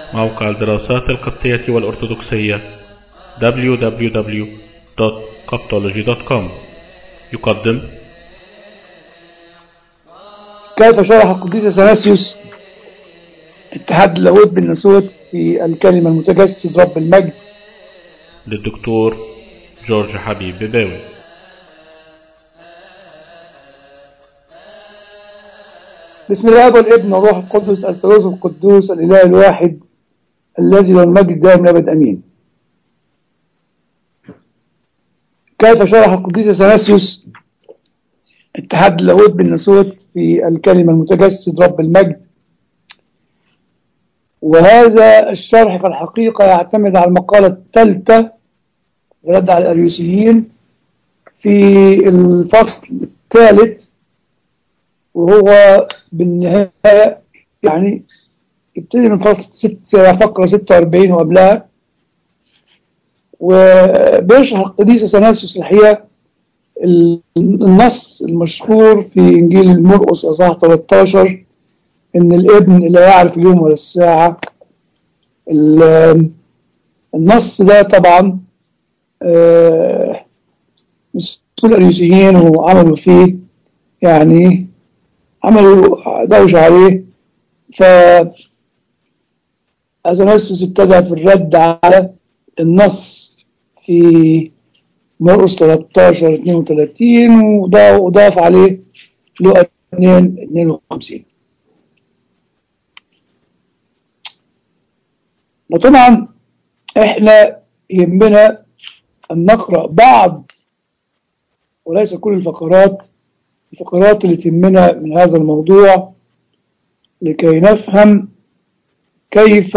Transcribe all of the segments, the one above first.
موقع الدراسات القبطية والأرثوذكسية www.coptology.com يقدم كيف شرح القديس اثناسيوس اتحاد اللاهوت بالناسوت في الكلمة المتجسد رب المجد للدكتور جورج حبيب بباوي بسم الله والابن والروح القدس الثالوث القدوس الاله الواحد الذي له المجد دائم الابد امين كيف شرح القديس اثناسيوس اتحاد اللاهوت بالناسوت في الكلمة المتجسد رب المجد وهذا الشرح في الحقيقة يعتمد على المقالة الثالثة رد على الأريوسيين في الفصل الثالث وهو بالنهاية يعني يبتدي من فصل ست فقرة 46 وقبلها وبيشرح القديس اثناسيوس الحقيقة النص المشهور في إنجيل مرقس أصحاح 13 إن الابن لا يعرف اليوم ولا الساعة النص ده طبعا مسؤول الأريوسيين وعملوا فيه يعني عملوا دوشة عليه ف أثناسيوس ابتدى في الرد على النص في مرقس 13 32 وضاف عليه لقى 2 52 وطبعا احنا يهمنا ان نقرا بعض وليس كل الفقرات الفقرات اللي تهمنا من هذا الموضوع لكي نفهم كيف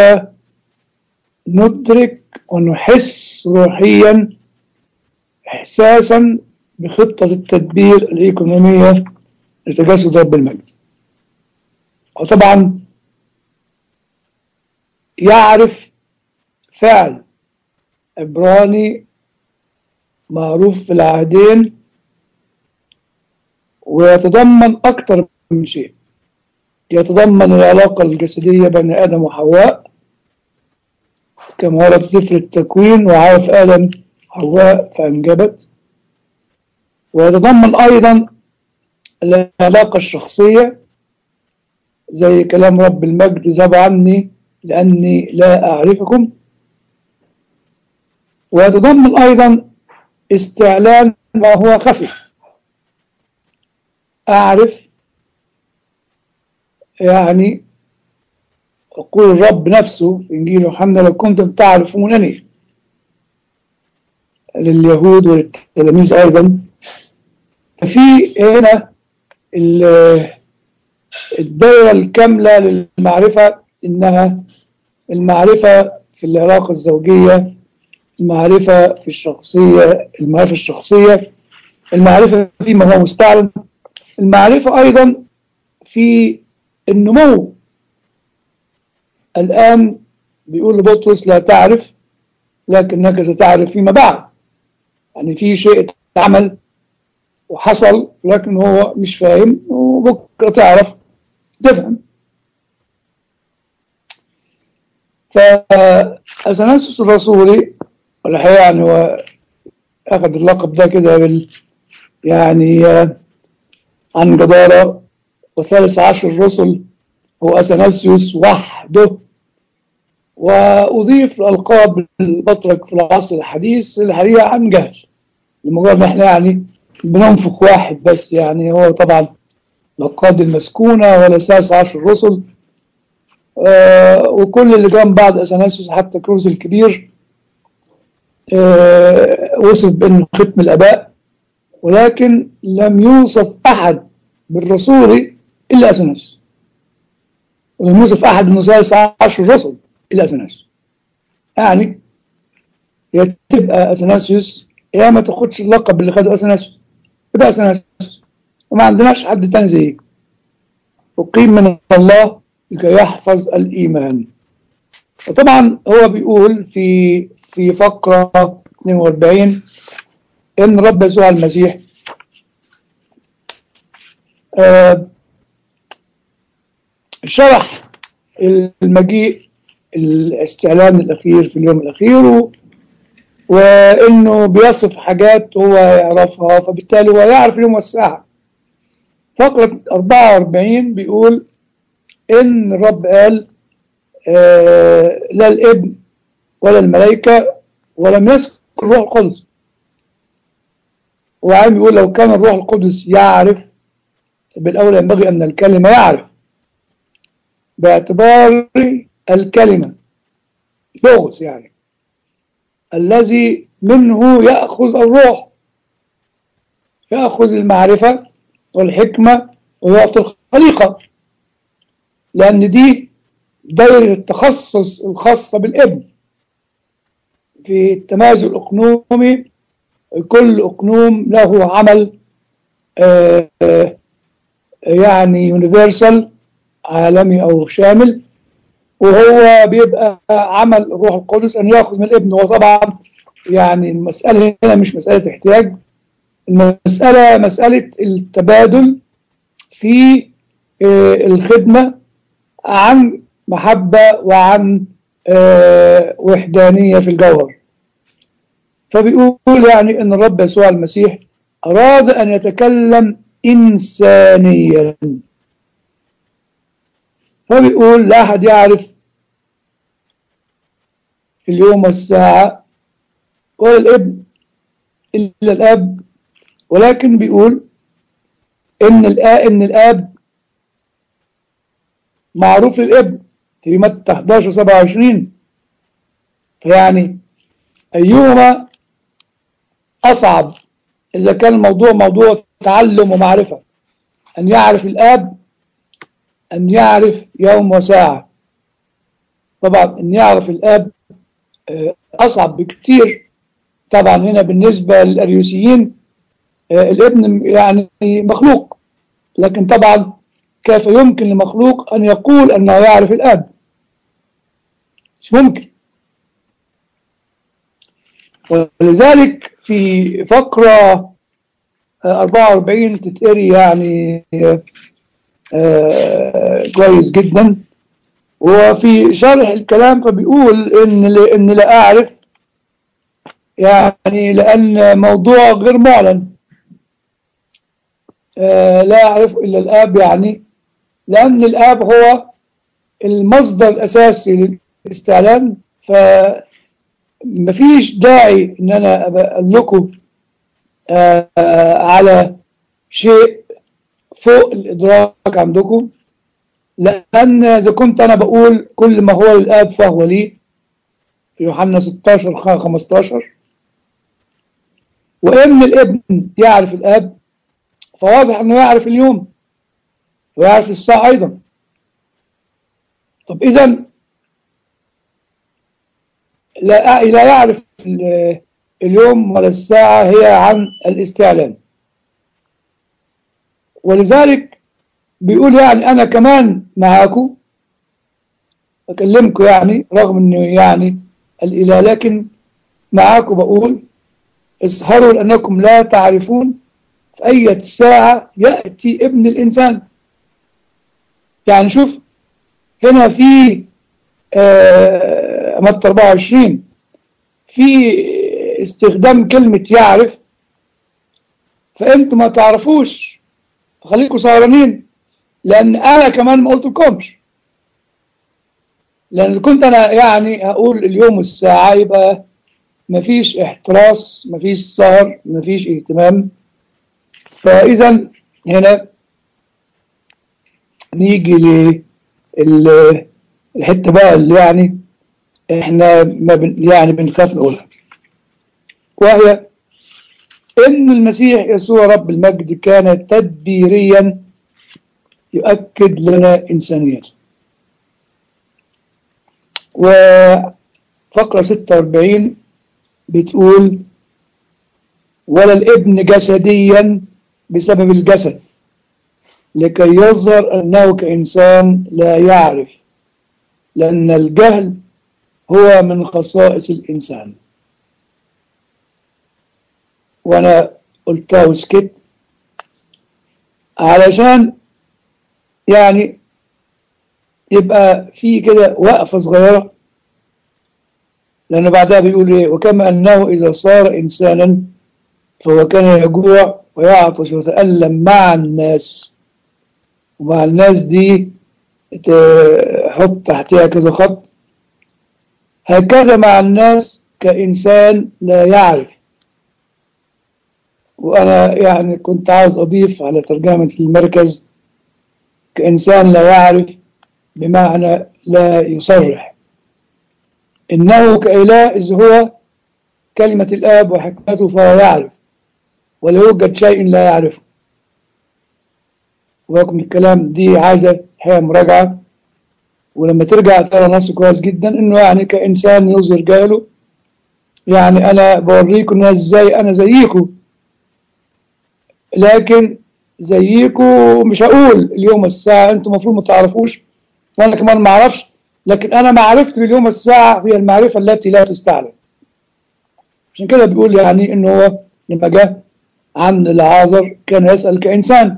ندرك ونحس روحيا إحساسا بخطة التدبير الإيكونومية لتجسد رب المجد وطبعا يعرف فعل عبراني معروف في العهدين ويتضمن أكثر من شيء يتضمن العلاقة الجسدية بين آدم وحواء كما ورد سفر التكوين وعرف آدم حواء فأنجبت ويتضمن أيضا العلاقة الشخصية زي كلام رب المجد ذهب عني لأني لا أعرفكم ويتضمن أيضا استعلان ما هو خفي أعرف يعني يقول الرب نفسه في إنجيل يوحنا لو كنتم تعرفونني لليهود وللتلاميذ أيضا ففي هنا الدائرة الكاملة للمعرفة إنها المعرفة في العلاقة الزوجية المعرفة في الشخصية المعرفة الشخصية المعرفة فيما هو مستعلن المعرفة أيضا في النمو الآن بيقول لبطرس لا تعرف لكنك ستعرف فيما بعد يعني في شيء اتعمل وحصل لكن هو مش فاهم وبكرة تعرف تفهم فأثناسيوس الرسولي والحقيقة يعني هو أخذ اللقب ده كده بال يعني عن جدارة وثالث عشر الرسل هو أثناسيوس وحده وأضيف الألقاب البطرك في العصر الحديث الحقيقة عن جهل لمجرد ما احنا يعني بننفخ واحد بس يعني هو طبعا لا قاضي المسكونة ولا سادس عشر الرسل آه وكل اللي جنب بعد أثناسيوس حتى كروز الكبير آه وصف بأنه ختم الآباء ولكن لم يوصف أحد بالرسول إلا أثناسيوس ولم يوصف أحد أنه سادس عشر الرسل إلا أثناسيوس يعني يا تبقى أثناسيوس يا ما تاخدش اللقب اللي خده أثناسيوس يبقى أثناسيوس وما عندناش حد تاني زيه أقيم من الله لكي يحفظ الإيمان وطبعا هو بيقول في في فقرة 42 إن رب يسوع المسيح آه شرح المجيء الاستعلان الأخير في اليوم الأخير و... وإنه بيصف حاجات هو يعرفها فبالتالي هو يعرف اليوم والساعة فقرة 44 بيقول إن الرب قال آه لا الابن ولا الملائكة ولم يذكر الروح القدس وعم يقول لو كان الروح القدس يعرف بالأول ينبغي أن الكلمة يعرف باعتبار الكلمة لغز يعني الذي منه يأخذ الروح يأخذ المعرفة والحكمة ويعطي الخليقة لأن دي دائرة التخصص الخاصة بالابن في التمازج الأقنومي كل أقنوم له عمل آآ آآ يعني يونيفرسال عالمي أو شامل وهو بيبقى عمل الروح القدس أن يأخذ من الابن وطبعا يعني المسألة هنا مش مسألة احتياج المسألة مسألة التبادل في الخدمة عن محبة وعن وحدانية في الجوهر فبيقول يعني ان الرب يسوع المسيح اراد ان يتكلم انسانيا فبيقول لا احد يعرف اليوم والساعة ولا الابن الا الاب ولكن بيقول ان الاب ان الاب معروف للابن في متى 11 27 يعني أيهما أصعب إذا كان الموضوع موضوع تعلم ومعرفة أن يعرف الآب أن يعرف يوم وساعة طبعا أن يعرف الآب أصعب بكثير طبعا هنا بالنسبة للأريوسيين الابن يعني مخلوق لكن طبعا كيف يمكن لمخلوق أن يقول أنه يعرف الآب مش ممكن ولذلك في فقرة 44 تتقري يعني كويس جدا وفي شرح الكلام فبيقول ان ان لا اعرف يعني لان موضوع غير معلن لا اعرف الا الاب يعني لان الاب هو المصدر الاساسي للاستعلان ف مفيش داعي ان انا اقول لكم على شيء فوق الادراك عندكم لان اذا كنت انا بقول كل ما هو للاب فهو لي في يوحنا 16 15 وان الابن يعرف الاب فواضح انه يعرف اليوم ويعرف الساعه ايضا طب اذا لا لا يعرف اليوم ولا الساعة هي عن الاستعلان ولذلك بيقول يعني أنا كمان معاكم أكلمكم يعني رغم أنه يعني الإله لكن معاكم بقول اسهروا لأنكم لا تعرفون في أي ساعة يأتي ابن الإنسان يعني شوف هنا في آه متى 24 في استخدام كلمة يعرف فأنتم ما تعرفوش خليكم سهرانين لأن أنا كمان ما قلت لكمش لأن كنت أنا يعني هقول اليوم والساعة يبقى مفيش احتراس مفيش سهر مفيش اهتمام فإذا هنا نيجي للحتة بقى اللي يعني احنا ما بن يعني بنخاف نقولها وهي ان المسيح يسوع رب المجد كان تدبيريا يؤكد لنا انسانيته وفقرة 46 بتقول ولا الابن جسديا بسبب الجسد لكي يظهر أنه كإنسان لا يعرف لأن الجهل هو من خصائص الإنسان وأنا قلتها وسكت علشان يعني يبقى في كده وقفة صغيرة لأنه بعدها بيقول إيه وكما أنه إذا صار إنسانا فهو كان يجوع ويعطش ويتألم مع الناس ومع الناس دي تحط تحتها كذا خط هكذا مع الناس كإنسان لا يعرف وأنا يعني كنت عاوز أضيف على ترجمة المركز كإنسان لا يعرف بمعنى لا يصرح إنه كإله إذ هو كلمة الآب وحكمته فهو يعرف ولا يوجد شيء لا يعرفه ولكن الكلام دي عايزة هي مراجعة ولما ترجع ترى نص كويس جدا انه يعني كإنسان يظهر جاهله يعني انا بوريكم الناس ازاي انا زيكم لكن زيكم مش هقول اليوم الساعة انتم المفروض ما تعرفوش وانا كمان ما اعرفش لكن انا معرفتي باليوم الساعة هي المعرفة التي لا تستعلم عشان كده بيقول يعني انه هو لما جاء عن العازر كان يسأل كإنسان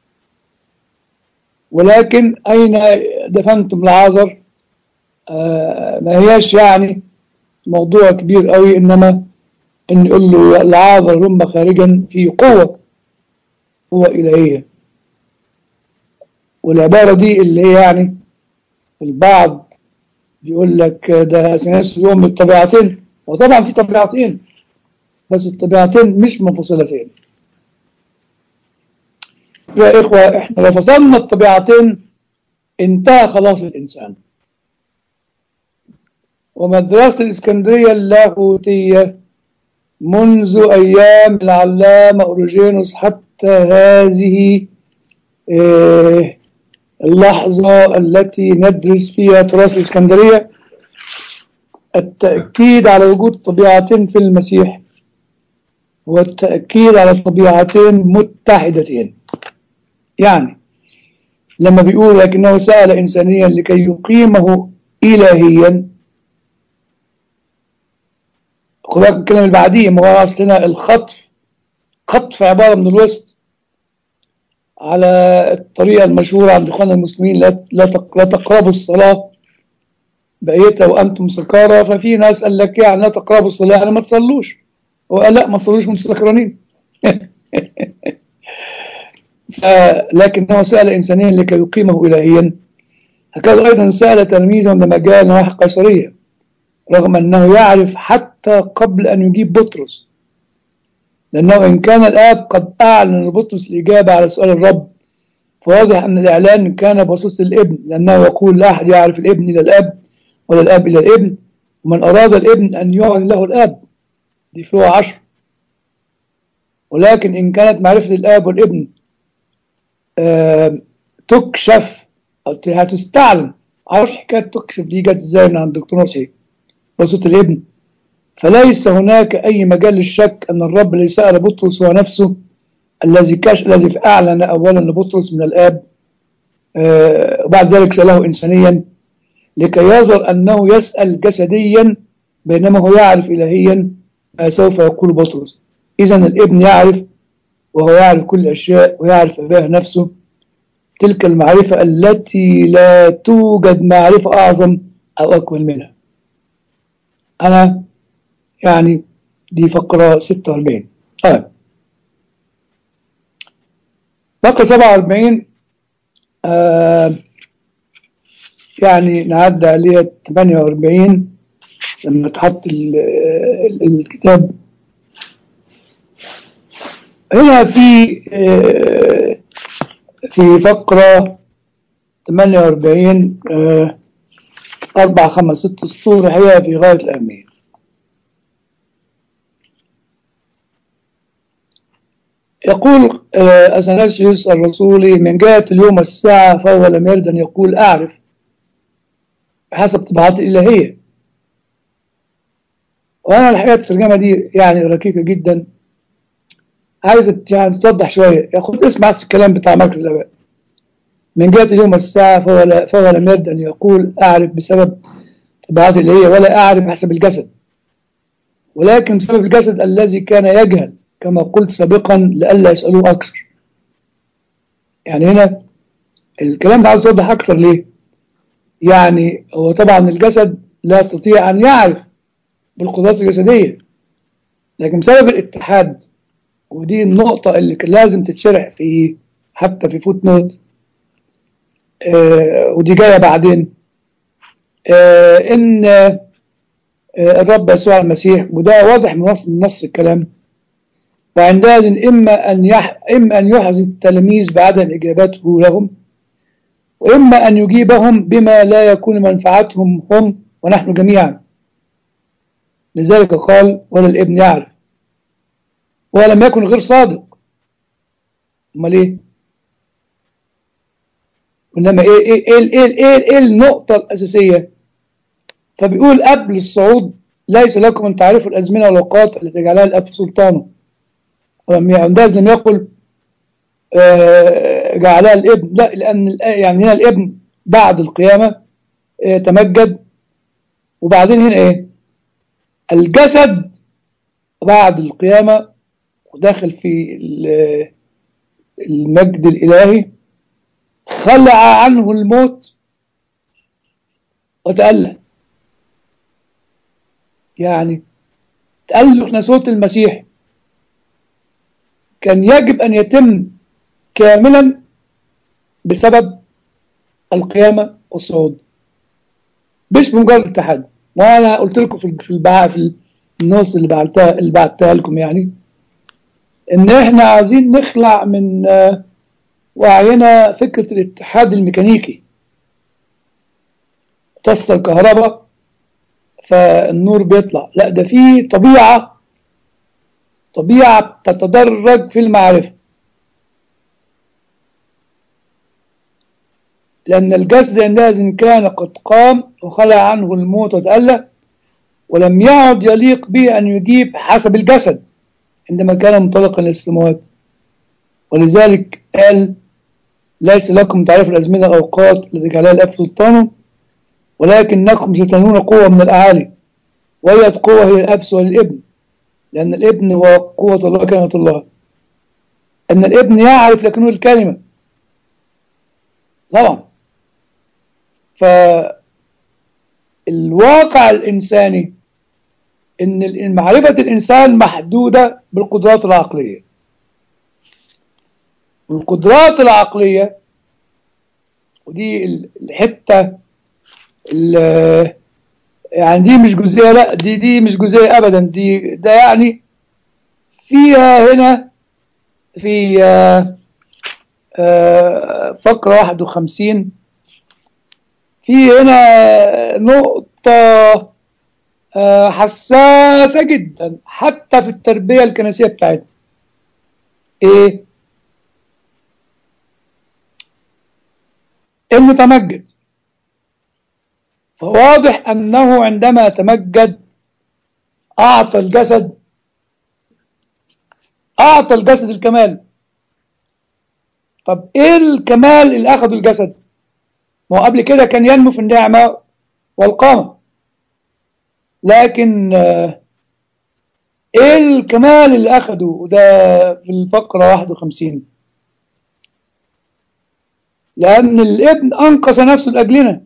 ولكن أين دفنتم العازر آه ما هياش يعني موضوع كبير قوي إنما إن يقول له العازر هم خارجا في قوة قوة إلهية والعبارة دي اللي هي يعني البعض بيقول لك ده سناس يوم الطبيعتين وطبعا في طبيعتين بس الطبيعتين مش منفصلتين يا إخوة إحنا لو فصلنا الطبيعتين انتهى خلاص الإنسان ومدرسة الإسكندرية اللاهوتية منذ أيام العلامة أوروجينوس حتى هذه إيه اللحظة التي ندرس فيها تراث الإسكندرية التأكيد على وجود طبيعتين في المسيح والتأكيد على طبيعتين متحدتين يعني لما بيقول لكنه سأل إنسانيا لكي يقيمه إلهيا خد بالك الكلمة اللي بعديه ما هو أصلنا الخطف خطف عبارة من الوسط على الطريقة المشهورة عند إخواننا المسلمين لا لا تقربوا الصلاة بقيتها وأنتم سكارى ففي ناس قال لك يعني لا تقربوا الصلاة يعني ما تصلوش هو قال لا ما تصلوش وانتم سكرانين لكنه سأل إنسانيا لكي يقيمه إلهيا هكذا أيضا سأل تلميذا لما جاء نواحي قيصرية رغم أنه يعرف حتى قبل أن يجيب بطرس لأنه إن كان الآب قد أعلن لبطرس الإجابة على سؤال الرب فواضح أن الإعلان كان بخصوص الابن لأنه يقول لا أحد يعرف الابن إلى الآب ولا الآب إلى الابن ومن أراد الابن أن يعلن له الآب دي في لغة عشر ولكن إن كانت معرفة الآب والابن آه تكشف أو هتستعلن عارف حكاية تكشف دي جت إزاي من عند الدكتور نصحي بصوت الابن فليس هناك أي مجال للشك أن الرب الذي سأل بطرس هو نفسه الذي كش الذي أعلن أولا لبطرس من الآب آه وبعد ذلك سأله إنسانيا لكي يظهر أنه يسأل جسديا بينما هو يعرف إلهيا ما سوف يقول بطرس إذا الابن يعرف وهو يعرف كل الأشياء ويعرف أباه نفسه تلك المعرفة التي لا توجد معرفة أعظم أو أكمل منها أنا يعني دي فقرة 46 طيب فقرة 47 آه يعني نعدى عليها 48 لما تحط الكتاب هنا في آه في فقرة 48 آه أربع خمس ست سطور هي في غاية الأهمية يقول آه أثناسيوس الرسولي من جهة اليوم الساعة فهو لم يرد أن يقول أعرف حسب طبيعات الإلهية وأنا الحقيقة الترجمة دي يعني ركيكة جدا عايزة يعني توضح شوية ياخد اسمع الكلام بتاع مركز الآباء من جهة اليوم الساعة فهو, لا فهو لم يرد أن يقول أعرف بسبب طبيعات الإلهية ولا أعرف حسب الجسد ولكن بسبب الجسد الذي كان يجهل كما قلت سابقا لئلا يسألوه أكثر يعني هنا الكلام ده عاوز يوضح أكثر ليه يعني هو طبعا الجسد لا يستطيع أن يعرف بالقدرات الجسدية لكن بسبب الاتحاد ودي النقطة اللي كان لازم تتشرح في حتى في فوت نوت آه ودي جاية بعدين آه إن آه الرب يسوع المسيح وده واضح من نص من نص الكلام وعندئذ إما أن يح إما أن يحظي التلاميذ بعدم إجابته لهم وإما أن يجيبهم بما لا يكون منفعتهم هم ونحن جميعا لذلك قال ولا الابن يعرف ولم يكن غير صادق امال ايه انما ايه ايه ايه ايه, إيه, إيه النقطة الأساسية فبيقول قبل الصعود ليس لكم أن تعرفوا الأزمنة والأوقات التي جعلها الأب سلطانه ولم يعنداز لم يقل آه جعلها الابن لا لأن يعني هنا الابن بعد القيامة آه تمجد وبعدين هنا ايه الجسد بعد القيامة وداخل في المجد الإلهي خلع عنه الموت وتأله يعني تأله نسوة المسيح كان يجب أن يتم كاملا بسبب القيامة والصعود مش بمجرد اتحاد وانا قلت لكم في في البع... في النص اللي بعتها اللي بعتها لكم يعني ان احنا عايزين نخلع من وعينا فكرة الاتحاد الميكانيكي تصل الكهرباء فالنور بيطلع لا ده في طبيعة طبيعة تتدرج في المعرفة لأن الجسد عندئذ كان قد قام وخلع عنه الموت وتأله ولم يعد يليق به أن يجيب حسب الجسد عندما كان منطلقا للسماوات ولذلك قال ليس لكم تعرف الأزمنة الأوقات التي جعلها الأب سلطانه ولكنكم ستنون قوة من الأعالي وهي قوة هي الأبس والابن لأن الابن هو قوة الله كلمة الله أن الابن يعرف لكنه الكلمة طبعا فالواقع الإنساني إن معرفة الإنسان محدودة بالقدرات العقلية القدرات العقلية ودي الحتة يعني دي مش جزئية لا دي دي مش جزئية أبدا دي ده يعني فيها هنا في فقرة 51 في هنا نقطة حساسة جدا حتى في التربية الكنسية بتاعتنا ايه انه تمجد فواضح انه عندما تمجد اعطى الجسد اعطى الجسد الكمال طب ايه الكمال اللي اخذه الجسد ما هو قبل كده كان ينمو في النعمة والقامة لكن ايه الكمال اللي اخده وده في الفقرة 51 لان الابن انقذ نفسه لاجلنا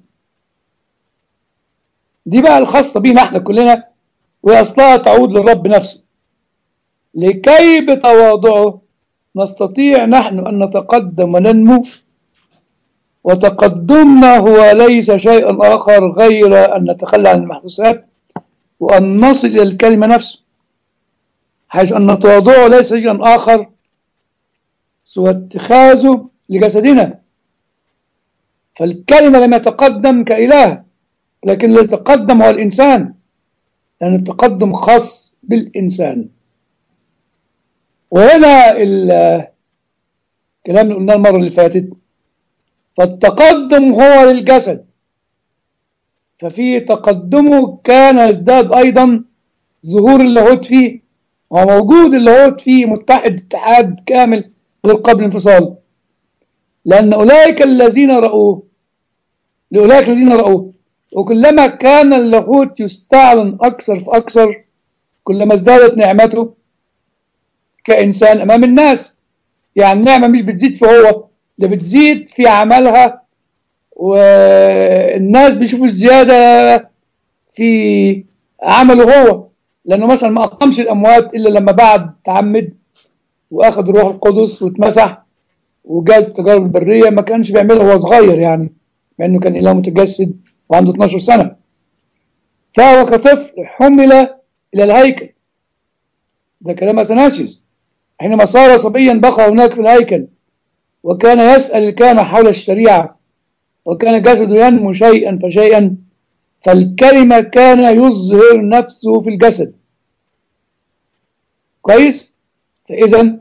دي بقى الخاصة بينا احنا كلنا واصلها تعود للرب نفسه لكي بتواضعه نستطيع نحن ان نتقدم وننمو وتقدمنا هو ليس شيئا اخر غير ان نتخلى عن المحسوسات وأن نصل إلى الكلمة نفسه حيث أن تواضعه ليس شيئا آخر سوى اتخاذه لجسدنا فالكلمة لم يتقدم كإله لكن الذي يتقدم هو الإنسان لأن التقدم خاص بالإنسان وهنا الكلام اللي قلناه المرة اللي فاتت فالتقدم هو للجسد ففي تقدمه كان يزداد أيضا ظهور اللاهوت فيه هو موجود اللاهوت فيه متحد اتحاد كامل غير قبل انفصال لأن أولئك الذين رأوه لأولئك الذين رأوه وكلما كان اللاهوت يستعلن أكثر فأكثر كلما ازدادت نعمته كإنسان أمام الناس يعني النعمة مش بتزيد في هو ده بتزيد في عملها والناس بيشوفوا الزيادة في عمله هو لأنه مثلا ما أقامش الأموات إلا لما بعد تعمد وأخذ الروح القدس واتمسح وجاز التجارب البرية ما كانش بيعملها وهو صغير يعني مع إنه كان إله متجسد وعنده 12 سنة فهو كطفل حمل إلى الهيكل ده كلام أثناسيوس حينما صار صبيا بقى هناك في الهيكل وكان يسأل الكهنة حول الشريعة وكان جسده ينمو شيئا فشيئا فالكلمة كان يظهر نفسه في الجسد كويس فإذا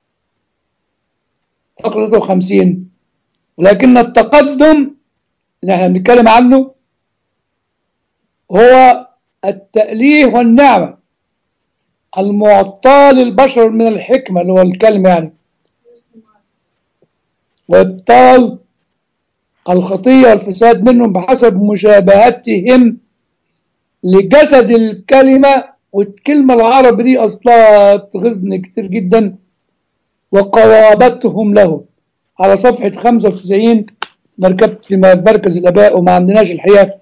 فقرة 53 ولكن التقدم اللي احنا بنتكلم عنه هو التأليه والنعمة المعطاة للبشر من الحكمة اللي هو الكلمة يعني وإبطال الخطية والفساد منهم بحسب مشابهتهم لجسد الكلمة والكلمة العربي دي أصلها تغزني كتير جدا وقرابتهم له على صفحة 95 مركبت في مركز الآباء وما عندناش الحقيقة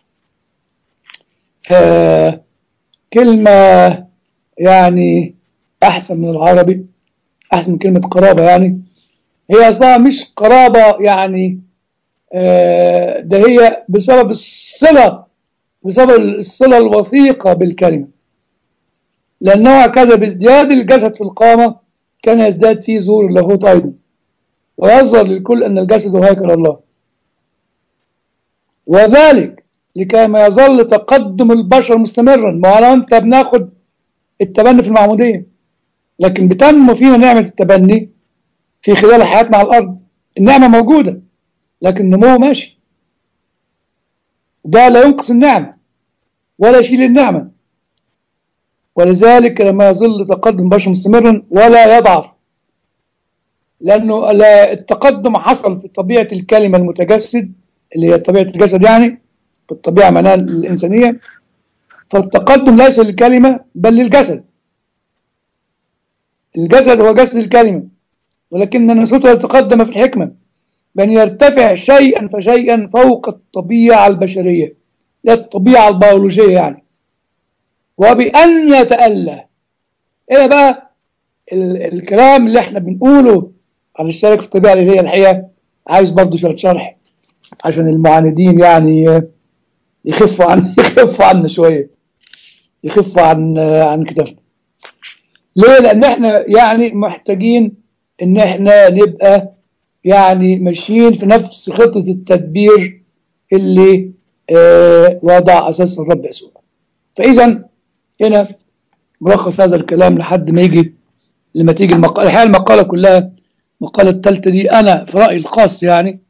آه كلمة يعني أحسن من العربي أحسن من كلمة قرابة يعني هي أصلها مش قرابة يعني آه ده هي بسبب الصلة بسبب الصلة الوثيقة بالكلمة لأنه هكذا بازدياد الجسد في القامة كان يزداد فيه زور اللاهوت أيضا ويظهر للكل أن الجسد هو هيكل الله وذلك لكي ما يظل تقدم البشر مستمرا ما أنا أنت بناخد التبني في المعمودية لكن بتنمو فينا نعمة التبني في خلال حياتنا على الأرض النعمة موجودة لكن النمو ماشي ده لا ينقص النعمة ولا يشيل النعمة ولذلك لما يظل تقدم البشر مستمرا ولا يضعف لأنه التقدم حصل في طبيعة الكلمة المتجسد اللي هي طبيعة الجسد يعني في الطبيعة معناها الإنسانية فالتقدم ليس للكلمة بل للجسد الجسد هو جسد الكلمة ولكن نسوته يتقدم في الحكمة بأن يرتفع شيئا فشيئا فوق الطبيعة البشرية لا الطبيعة البيولوجية يعني وبأن يتأله إيه بقى ال الكلام اللي احنا بنقوله على الشركة في الطبيعة اللي هي الحقيقة عايز برضه شوية شرح عشان المعاندين يعني يخفوا عن يخفوا عنا شوية يخفوا عن عن كتابنا ليه؟ لأن احنا يعني محتاجين إن احنا نبقى يعني ماشيين في نفس خطة التدبير اللي اه وضع أساس الرب يسوع فإذا هنا ملخص هذا الكلام لحد ما يجي لما تيجي المقالة الحقيقة المقالة كلها المقالة الثالثة دي أنا في رأيي الخاص يعني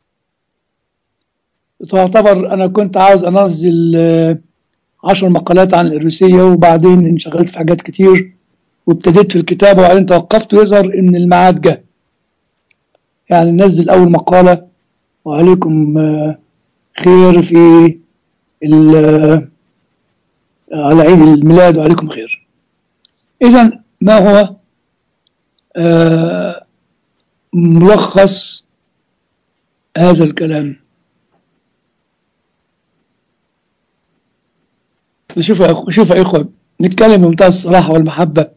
تعتبر أنا كنت عاوز أنزل عشر مقالات عن الإرسية وبعدين انشغلت في حاجات كتير وابتديت في الكتابة وبعدين توقفت ويظهر إن الميعاد جه يعني ننزل أول مقالة وعليكم خير في على عيد الميلاد وعليكم خير إذا ما هو آه ملخص هذا الكلام شوفوا شوفوا يا إخوة نتكلم بمنتهى الصراحة والمحبة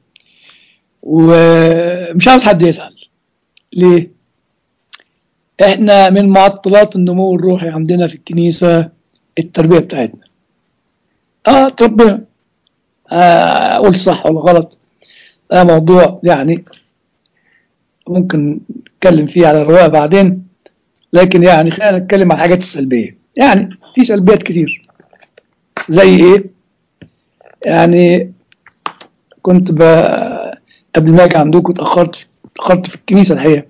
ومش عاوز حد يزعل ليه؟ احنا من معطلات النمو الروحي عندنا في الكنيسة التربية بتاعتنا اه تربينا آه اقول صح ولا غلط ده موضوع يعني ممكن نتكلم فيه على الرواية بعدين لكن يعني خلينا نتكلم عن الحاجات السلبية يعني في سلبيات كتير زي ايه يعني كنت ب... قبل ما اجي عندكم اتأخرت اتأخرت في الكنيسة الحقيقة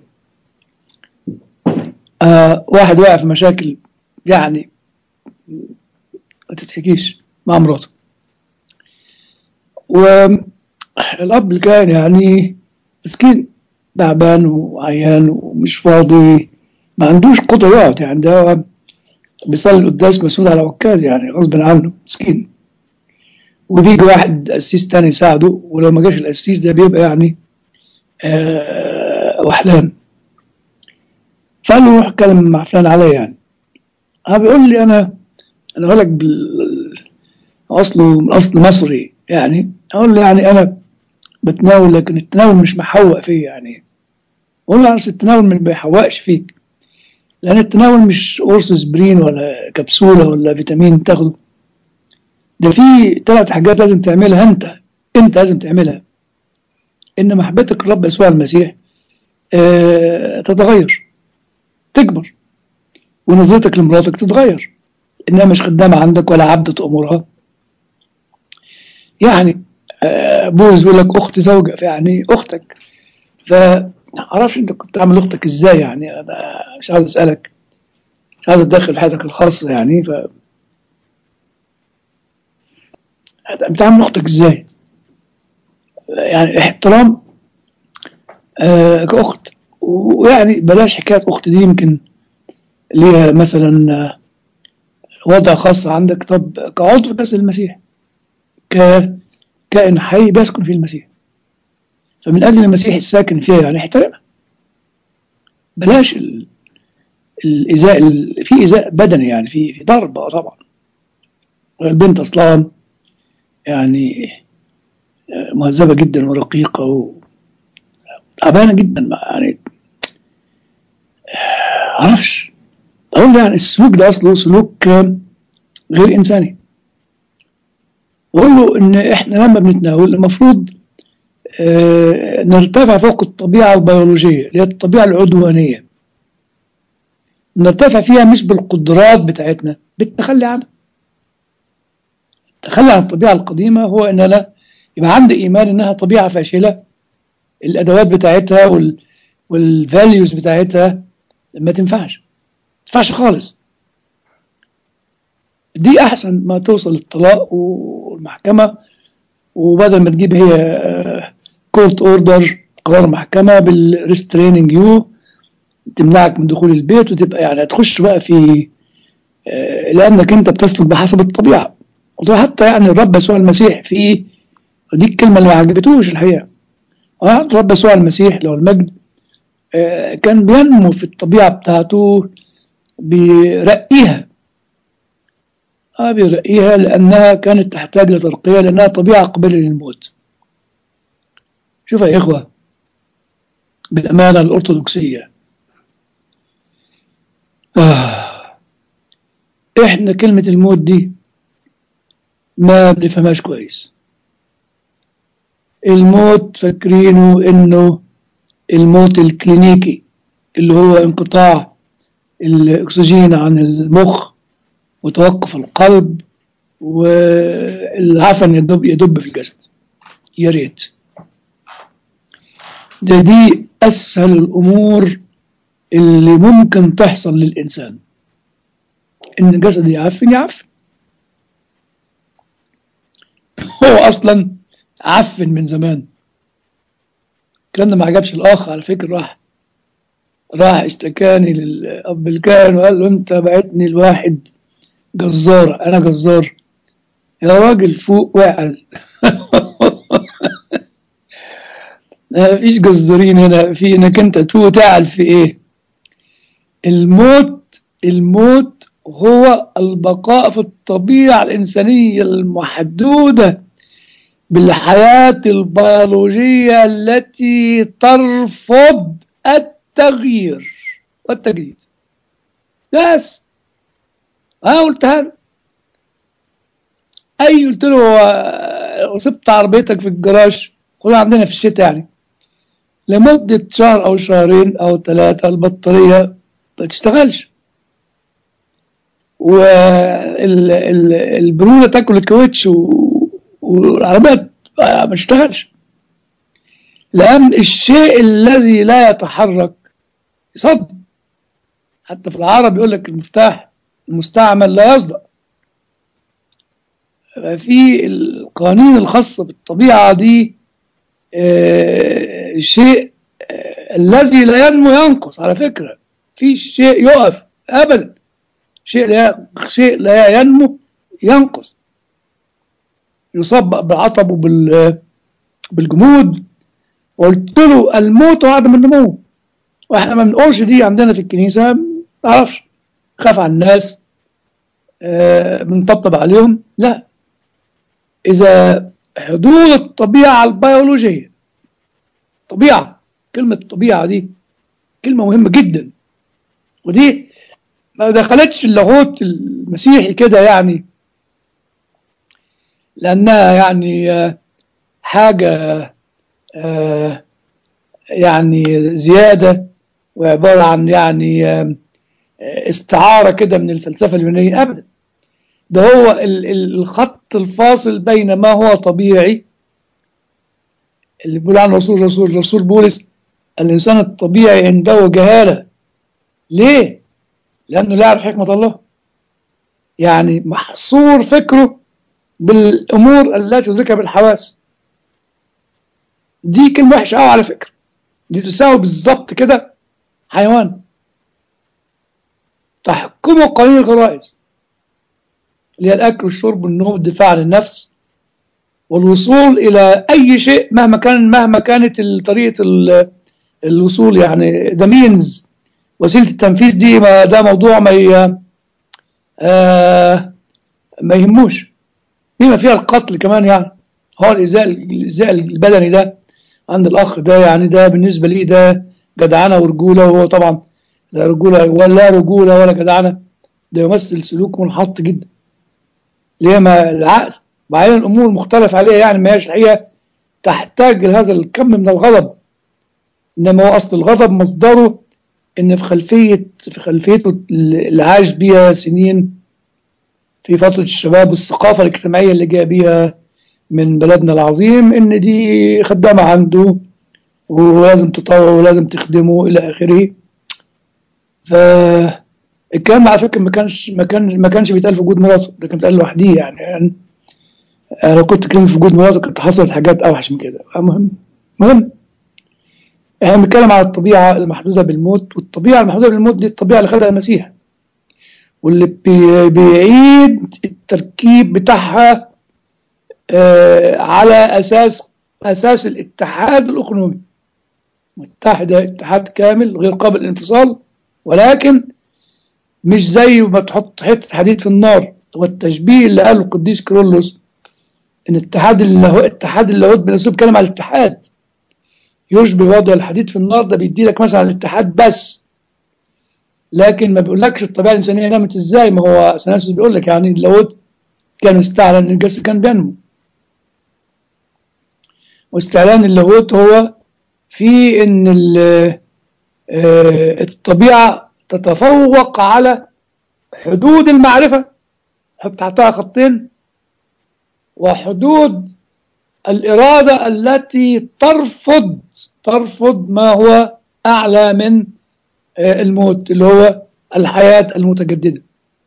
آه واحد واقع في مشاكل يعني ما تتحكيش مع مراته والأب اللي كان يعني مسكين تعبان وعيان ومش فاضي ما عندوش قدرة يقعد يعني ده بيصلي القداس مسؤول على عكاز يعني غصب عنه مسكين وبيجي واحد قسيس تاني يساعده ولو ما جاش القسيس ده بيبقى يعني آه وحلان فقال له روح اتكلم مع فلان عليا يعني هو بيقول لي انا انا اقول لك بال... اصله من اصل مصري يعني اقول له يعني انا بتناول لكن التناول مش محوق فيا يعني اقول له اصل التناول ما بيحوقش فيك لان التناول مش قرص سبرين ولا كبسوله ولا فيتامين تاخده ده في ثلاث حاجات لازم تعملها انت انت لازم تعملها ان محبتك للرب يسوع المسيح آه تتغير تكبر ونظرتك لمراتك تتغير انها مش خدامه عندك ولا عبده تامرها يعني آه بولس بيقول لك اخت زوجة يعني اختك فمعرفش انت كنت عامل اختك ازاي يعني انا مش عايز اسالك مش عايز اتدخل في حياتك الخاصه يعني ف بتعامل اختك ازاي يعني احترام آه كاخت ويعني بلاش حكايه اخت دي يمكن ليها مثلا آه، وضع خاص عندك طب كعضو في جسد المسيح ككائن حي بيسكن في المسيح فمن اجل المسيح الساكن فيها يعني احترمها بلاش ال- الايذاء ال- في ايذاء بدني يعني في في ضرب آه طبعا البنت اصلا يعني آه، مهذبه جدا ورقيقه و تعبانه جدا ما- يعني آه، معرفش اقول يعني السلوك ده اصله سلوك آه، غير انساني واقول له ان احنا لما بنتناول المفروض آه، نرتفع فوق الطبيعه البيولوجيه اللي هي الطبيعه العدوانيه نرتفع فيها مش بالقدرات بتاعتنا بالتخلي عنها التخلي عن الطبيعه القديمه هو ان انا يبقى عندي ايمان انها طبيعه فاشله الادوات بتاعتها وال والفاليوز بتاعتها ما تنفعش ما تنفعش خالص دي احسن ما توصل للطلاق والمحكمه وبدل ما تجيب هي كورت اوردر قرار محكمه بالريستريننج يو تمنعك من دخول البيت وتبقى يعني هتخش بقى في آه، لانك انت بتسلك بحسب الطبيعه وده حتى يعني الرب يسوع المسيح في ودي الكلمه اللي ما عجبتوش الحقيقه آه، الرب يسوع المسيح له المجد آه، كان بينمو في الطبيعه بتاعته بيرقيها اه بيرقيها لانها كانت تحتاج لترقيه لانها طبيعه قابله للموت شوف يا اخوه بالامانه الارثوذكسيه آه. احنا كلمه الموت دي ما بنفهمهاش كويس الموت فاكرينه انه الموت الكلينيكي اللي هو انقطاع الاكسجين عن المخ وتوقف القلب والعفن يدب يدب في الجسد يا ريت ده دي اسهل الامور اللي ممكن تحصل للانسان ان الجسد يعفن يعفن هو اصلا عفن من زمان الكلام ده ما عجبش الاخ على فكره راح راح اشتكاني للاب الكاهن وقال له انت بعتني الواحد جزار انا جزار يا راجل فوق واعل ما فيش جزارين هنا في انك انت تو تعل في ايه الموت الموت هو البقاء في الطبيعة الإنسانية المحدودة بالحياة البيولوجية التي ترفض التغيير والتجديد بس أنا قلتها له أي قلت له لو سبت عربيتك في الجراج خدها عندنا في الشتاء يعني لمدة شهر أو شهرين أو ثلاثة البطارية ما تشتغلش والبرونة تاكل الكاوتش و- والعربية ما تشتغلش لأن الشيء الذي لا يتحرك يصدم حتى في العرب يقول لك المفتاح المستعمل لا يصدأ في القوانين الخاصة بالطبيعة دي آه، شيء آه، الذي لا ينمو ينقص على فكرة في شيء يقف أبدا شيء لا شيء لا ينمو ينقص يصاب بالعطب وبال بالجمود وقلت له الموت وعدم النمو واحنا ما بنقولش دي عندنا في الكنيسة ما تعرفش خاف على الناس آه، بنطبطب عليهم لا إذا حدود الطبيعة البيولوجية طبيعة كلمة طبيعة دي كلمة مهمة جدا ودي ما دخلتش اللاهوت المسيحي كده يعني لأنها يعني آه، حاجة آه، يعني زيادة وعبارة عن يعني آه، استعارة كده من الفلسفة اليونانية أبدا ده هو ال- ال- الخط الفاصل بين ما هو طبيعي اللي بيقول عنه رسول رسول رسول بولس الإنسان الطبيعي عنده جهالة ليه؟ لأنه لا يعرف حكمة الله يعني محصور فكره بالأمور التي تدركها بالحواس دي كلمة وحشة قوي على فكرة دي تساوي بالظبط كده حيوان تحكمه قوانين الغرائز اللي هي الأكل والشرب والنوم والدفاع عن النفس والوصول إلى أي شيء مهما كان مهما كانت طريقة ال- الوصول يعني ده مينز وسيلة التنفيذ دي ما ده موضوع ما ي... آه ما يهموش بما فيها القتل كمان يعني هو الإزاء الإزاء البدني ده عند الأخ ده يعني ده بالنسبة لي ده جدعنة ورجولة وهو طبعا لا رجولة ولا رجولة ولا جدعنة ده يمثل سلوك منحط جدا ليه ما العقل وبعدين الأمور مختلف عليها يعني ما هيش الحقيقة تحتاج لهذا الكم من الغضب إنما هو أصل الغضب مصدره إن في خلفية في خلفيته اللي عاش بيها سنين في فترة الشباب والثقافة الاجتماعية اللي جاء بيها من بلدنا العظيم إن دي خدامة عنده ولازم تطوع ولازم تخدمه إلى آخره فالكلام على فكرة ما كانش ما كان ما كانش بيتقال في وجود مراته ده كان بيتقال لوحديه يعني, يعني أنا لو كنت كلمة في وجود مراته كانت حصلت حاجات أوحش من كده مهم مهم احنا بنتكلم على الطبيعة المحدودة بالموت والطبيعة المحدودة بالموت دي الطبيعة اللي خدها المسيح واللي بي- بيعيد التركيب بتاعها آه، على أساس أساس الاتحاد الأقنومي متحدة اتحاد كامل غير قابل للانفصال ولكن مش زي ما تحط حتة حديد في النار والتشبيه اللي قاله القديس كيرلس ان اتحاد اللاهوت اتحاد اللاهوت بنسبة بيتكلم على الاتحاد يشبه وضع الحديد في النار ده بيدي لك مثلا الاتحاد بس لكن ما بيقولكش الطبيعه الانسانيه نمت ازاي ما هو سناسوس بيقول لك يعني اللاهوت كان استعلن ان الجسد كان بينمو واستعلان اللاهوت هو في ان ال- آه، الطبيعه تتفوق على حدود المعرفه حط تحتها خطين وحدود الإرادة التي ترفض ترفض ما هو أعلى من آه، الموت اللي هو الحياة المتجددة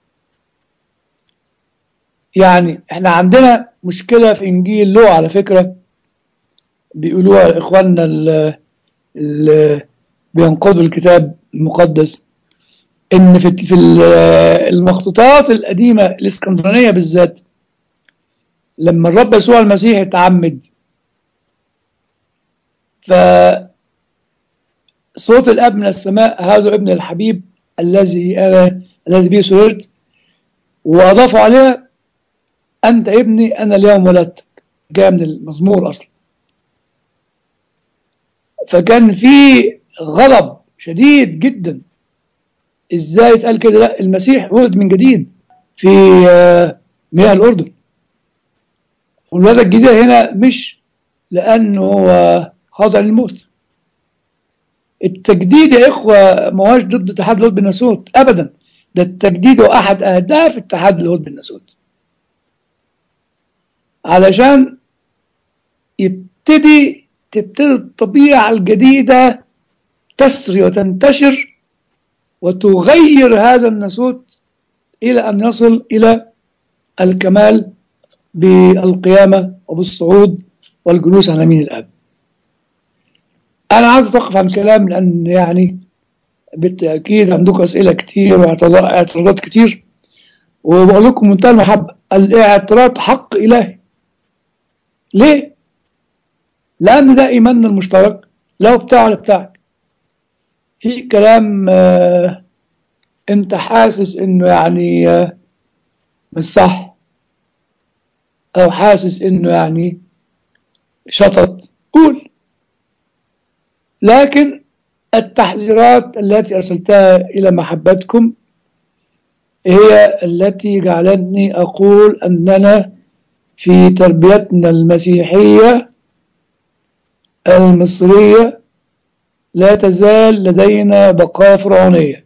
يعني احنا عندنا مشكلة في إنجيل لو على فكرة بيقولوها إخواننا اللي بينقضوا الكتاب المقدس إن في في ال- المخطوطات القديمة الإسكندرانية بالذات لما الرب يسوع المسيح اتعمد ف صوت الاب من السماء هذا ابن الحبيب الذي انا الذي به سررت واضافوا عليها انت ابني انا اليوم ولدتك جاء من المزمور اصلا فكان في غضب شديد جدا ازاي اتقال كده لا المسيح ولد من جديد في آه، مياه الاردن والولادة الجديدة هنا مش لأنه هو خاضع للموت التجديد يا إخوة ما هوش ضد اتحاد اللاهوت بالناسوت أبدا ده التجديد هو أحد أهداف اتحاد اللاهوت بالناسوت علشان يبتدي تبتدي الطبيعة الجديدة تسري وتنتشر وتغير هذا الناسوت إلى أن يصل إلى الكمال بالقيامة وبالصعود والجلوس على يمين الأب أنا عايز أتوقف عن كلام لأن يعني بالتأكيد عندكم أسئلة كتير واعتراضات كتير وبقول لكم منتهى المحبة الاعتراض حق إلهي ليه؟ لأن ده إيماننا المشترك لا هو بتاعه ولا بتاعك في كلام آه أنت حاسس إنه يعني آه مش صح أو حاسس إنه يعني شطط قول لكن التحذيرات التي أرسلتها إلى محبتكم هي التي جعلتني أقول أننا في تربيتنا المسيحية المصرية لا تزال لدينا بقاء فرعونية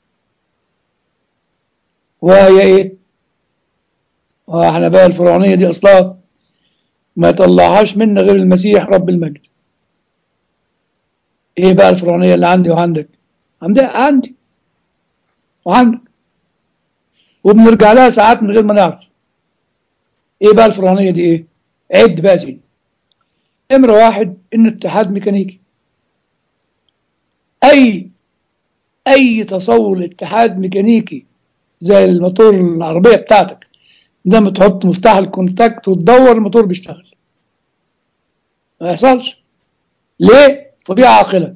وهي إيه؟ واحنا بقى الفرعونية دي أصلا ما يطلعهاش منا غير المسيح رب المجد ايه بقى الفرعونية اللي عندي وعندك عندي عندي وعندك وبنرجع لها ساعات من غير ما نعرف ايه بقى الفرعونية دي ايه عد بقى سيدي نمرة واحد ان اتحاد ميكانيكي اي اي تصور اتحاد ميكانيكي زي الموتور العربية بتاعتك ده تحط مفتاح الكونتاكت وتدور الموتور بيشتغل ما يحصلش ليه طبيعة عاقلة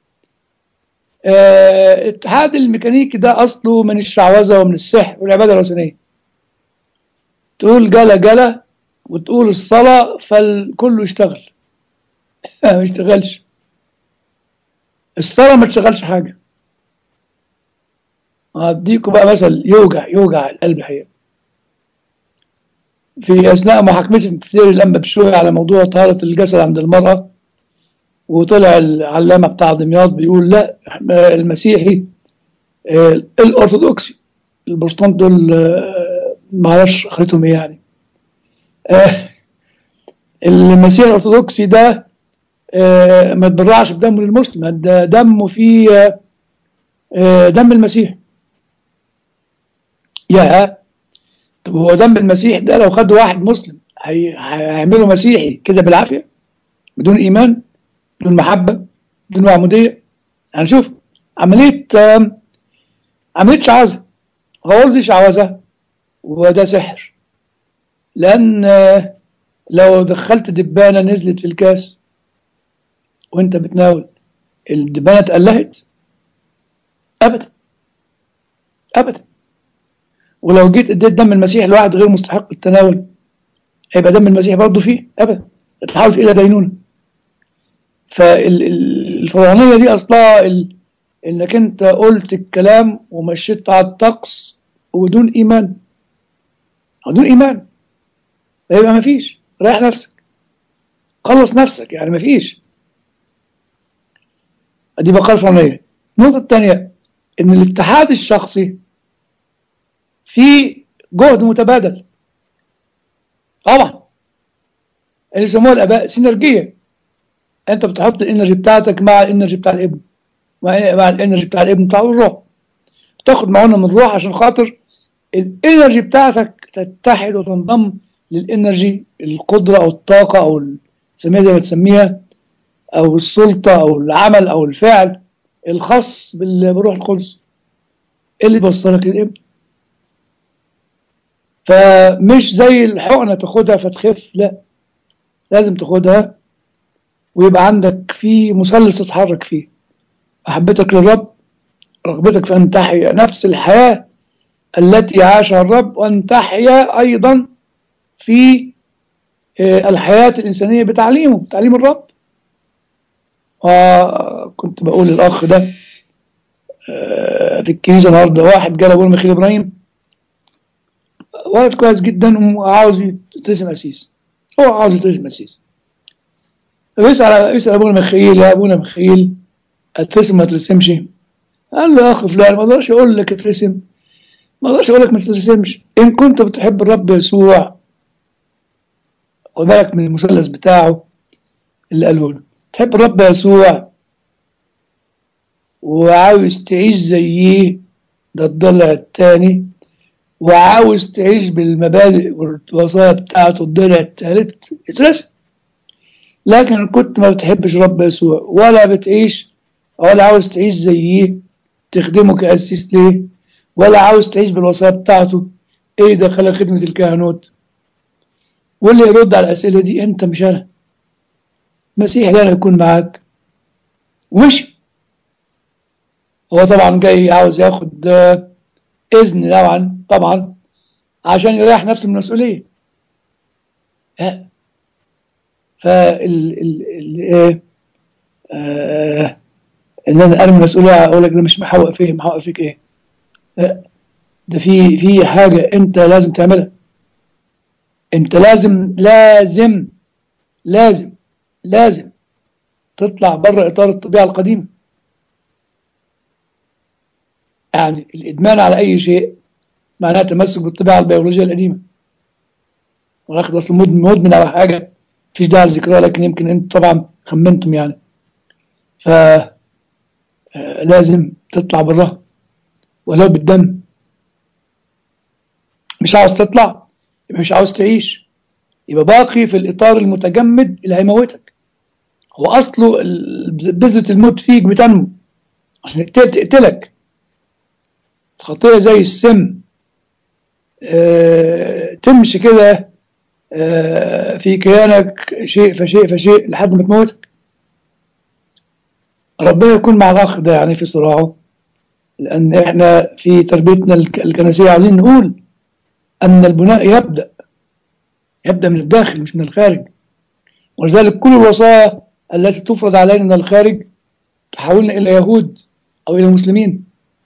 اه اتحاد الميكانيكي ده اصله من الشعوذة ومن السحر والعبادة الوثنية تقول جلا جلا وتقول الصلاة فالكل يشتغل ما يشتغلش الصلاة ما تشتغلش حاجة أديكم بقى مثل يوجع يوجع القلب حقيقة في أثناء محاكمتي في دير الأنبا بشوية على موضوع طهارة الجسد عند المرأة وطلع العلامة بتاع دمياط بيقول لا المسيحي الأرثوذكسي البروتستانت دول ما اعرفش اخرتهم ايه يعني المسيح الأرثوذكسي ده ما تبرعش بدمه للمسلم ده دمه فيه دم المسيح يا طب هو دم المسيح ده لو خد واحد مسلم هيعمله مسيحي كده بالعافية بدون إيمان بدون محبة بدون معمودية هنشوف يعني عملية عملية شعوذة هقول دي شعوذة وده سحر لأن لو دخلت دبانة نزلت في الكاس وانت بتناول الدبانة اتقلهت أبدا أبدا ولو جيت اديت دم المسيح لواحد غير مستحق التناول هيبقى دم المسيح برضه فيه ابدا تحول الى دينونه فالفرعونيه دي اصلها ال... انك انت قلت الكلام ومشيت على الطقس وبدون ايمان بدون ايمان يبقى ما فيش ريح نفسك خلص نفسك يعني ما فيش دي بقى الفرعونيه النقطه الثانيه ان الاتحاد الشخصي في جهد متبادل طبعا اللي يسموها الاباء سينرجيه انت بتحط الانرجي بتاعتك مع الانرجي بتاع الابن مع الانرجي بتاع الابن بتاع الروح تاخد معونه من الروح عشان خاطر الانرجي بتاعتك تتحد وتنضم للانرجي القدره او الطاقه او تسميها زي ما تسميها او السلطه او العمل او الفعل الخاص بالروح القدس اللي بيوصلك للابن فمش زي الحقنة تاخدها فتخف لا لازم تاخدها ويبقى عندك في مثلث تتحرك فيه محبتك للرب رغبتك في أن تحيا نفس الحياة التي عاشها الرب وأن تحيا أيضا في الحياة الإنسانية بتعليمه بتعليم الرب وكنت بقول للأخ ده في الكنيسة النهاردة واحد جال أبونا ميخيل إبراهيم ولد كويس جدا وعاوز يترسم أسيس هو عاوز يترسم أسيس فبيسأل يسأل أبونا مخيل يا أبونا مخيل أترسم ما ترسمش قال له يا أخ فلان ما أقدرش أقول لك اترسم ما أقدرش أقول لك ما ترسمش إن كنت بتحب الرب يسوع خد بالك من المثلث بتاعه اللي قاله له تحب الرب يسوع وعاوز تعيش زيه ده الضلع الثاني وعاوز تعيش بالمبادئ والوصايا بتاعته الضلع الثالث اترسم لكن كنت ما بتحبش رب يسوع ولا بتعيش ولا عاوز تعيش زيه تخدمه كأسيس ليه ولا عاوز تعيش بالوصايا بتاعته ايه دخل خدمة الكهنوت واللي يرد على الأسئلة دي انت مش انا مسيح لنا يكون معاك ومشي هو طبعا جاي عاوز ياخد اذن طبعا طبعا عشان يريح نفسه من المسؤوليه لا فال ال ال ايه آه ان انا ارمي المسؤوليه اقول لك ده مش محوق فيه محوق فيك ايه لا ده في في حاجه انت لازم تعملها انت لازم لازم لازم لازم تطلع بره اطار الطبيعه القديمه يعني الادمان على اي شيء معناه تمسك بالطبيعه البيولوجيه القديمه واخد اصل مدمن مدمن على حاجه مفيش داعي لذكرها لكن يمكن انت طبعا خمنتم يعني ف لازم تطلع براها ولو بالدم مش عاوز تطلع يبقى مش عاوز تعيش يبقى باقي في الإطار المتجمد اللي هيموتك هو أصله بذرة الموت فيك بتنمو عشان تقتلك الخطية زي السم اه تمشي كده اه في كيانك شيء فشيء فشيء لحد ما تموتك ربنا يكون مع الأخ ده يعني في صراعه لأن إحنا في تربيتنا الكنسية عايزين نقول أن البناء يبدأ يبدأ من الداخل مش من الخارج ولذلك كل الوصايا التي تفرض علينا من الخارج تحولنا إلى يهود أو إلى مسلمين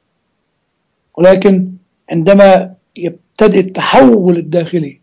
ولكن عندما يبتدئ التحول الداخلي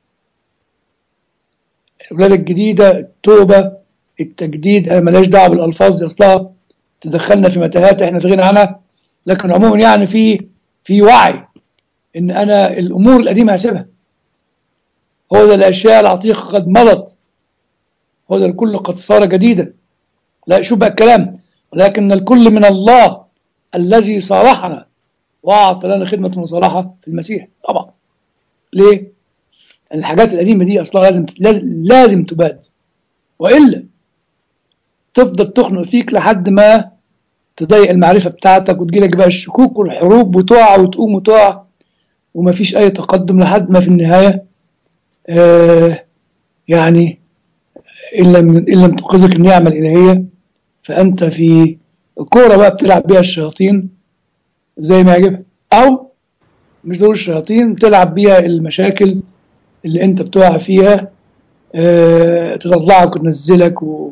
الولادة الجديدة التوبة التجديد أنا ملاش دعوة بالألفاظ دي أصلها تدخلنا في متاهات إحنا في غنى عنها لكن عموما يعني في في وعي إن أنا الأمور القديمة هسيبها هو ده الأشياء العتيقة قد مضت هو ده الكل قد صار جديدا لا شو بقى الكلام ولكن الكل من الله الذي صالحنا وأعطى لنا خدمة مصالحة في المسيح طبعا ليه؟ الحاجات القديمة دي أصلا لازم لازم, لازم تباد وإلا تفضل تخنق فيك لحد ما تضيق المعرفة بتاعتك وتجيلك بقى الشكوك والحروب وتقع وتقوم وتقع ومفيش أي تقدم لحد ما في النهاية آه يعني إن لم إن لم تنقذك النعمة الإلهية فأنت في كورة بقى بتلعب بيها الشياطين زي ما يعجبها أو مش دول الشياطين تلعب بيها المشاكل اللي أنت بتقع فيها آه تطلعك وتنزلك و...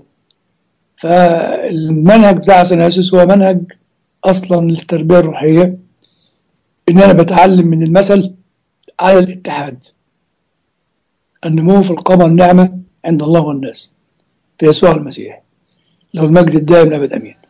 فالمنهج بتاع سناسس هو منهج أصلا للتربية الروحية إن أنا بتعلم من المثل على الاتحاد النمو في القمر نعمة عند الله والناس في يسوع المسيح له المجد الدائم الأبد أمين